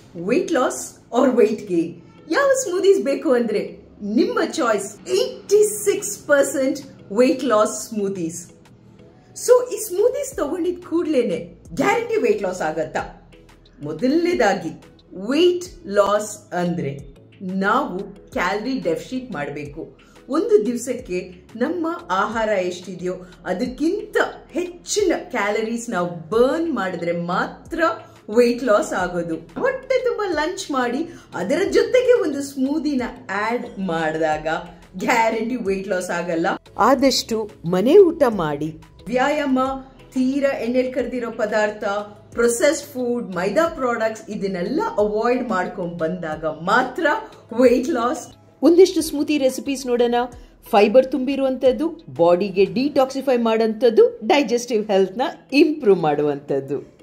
weight loss or weight gain ಯಾವ smoothies ಬೇಕು ಅಂದ್ರೆ ನಿಮ್ಮ choice eighty six percent weight loss smoothies so ಈ ಸ್ಮೂದೀಸ್ ತಗೊಂಡಿದ್ ಕೂಡ್ಲೇನೆ ಗ್ಯಾರಂಟಿ ವೆಯ್ಟ್ ಲಾಸ್ ಆಗತ್ತಾ ಮೊದಲನೇದಾಗಿ ವೆಯ್ಟ್ ಲಾಸ್ ಅಂದ್ರೆ ನಾವು ಕ್ಯಾಲರಿ ಡೆಫಿಶಿಟ್ ಮಾಡಬೇಕು ಒಂದು ದಿವಸಕ್ಕೆ ನಮ್ಮ ಆಹಾರ ಎಷ್ಟಿದೆಯೋ ಅದಕ್ಕಿಂತ ಹೆಚ್ಚಿನ ಕ್ಯಾಲರೀಸ್ ನಾವು ಬರ್ನ್ ಮಾಡಿದ್ರೆ ಮಾತ್ರ ವೆಯ್ಟ್ ಲಾಸ್ ಆಗೋದು ಹೊಟ್ಟೆ ತುಂಬ ಲಂಚ್ ಮಾಡಿ ಅದರ ಜೊತೆಗೆ ಒಂದು ಸ್ಮೂದಿನ ಆಡ್ ಮಾಡಿದಾಗ ಗ್ಯಾರಂಟಿ ವೆಯ್ಟ್ ಲಾಸ್ ಆಗಲ್ಲ ಆದಷ್ಟು ಮನೆ ಊಟ ಮಾಡಿ ವ್ಯಾಯಾಮ ತೀರಾ ಎಣ್ಣೆಲಿ ಕರೆದಿರೋ ಪದಾರ್ಥ ಪ್ರೊಸೆಸ್ಡ್ ಫುಡ್ ಮೈದಾ ಪ್ರಾಡಕ್ಟ್ಸ್ ಇದನ್ನೆಲ್ಲ ಅವಾಯ್ಡ್ ಮಾಡ್ಕೊಂಡ್ ಬಂದಾಗ ಮಾತ್ರ ವೆಯ್ಟ್ ಲಾಸ್ ಒಂದಿಷ್ಟು ಸ್ಮೂತಿ ರೆಸಿಪೀಸ್ ನೋಡೋಣ ಫೈಬರ್ ತುಂಬಿರುವಂಥದ್ದು ಬಾಡಿಗೆ ಡಿಟಾಕ್ಸಿಫೈ ಮಾಡೋಂಥದ್ದು ಡೈಜೆಸ್ಟಿವ್ ಹೆಲ್ತ್ನ ಇಂಪ್ರೂವ್ ಮಾಡುವಂಥದ್ದು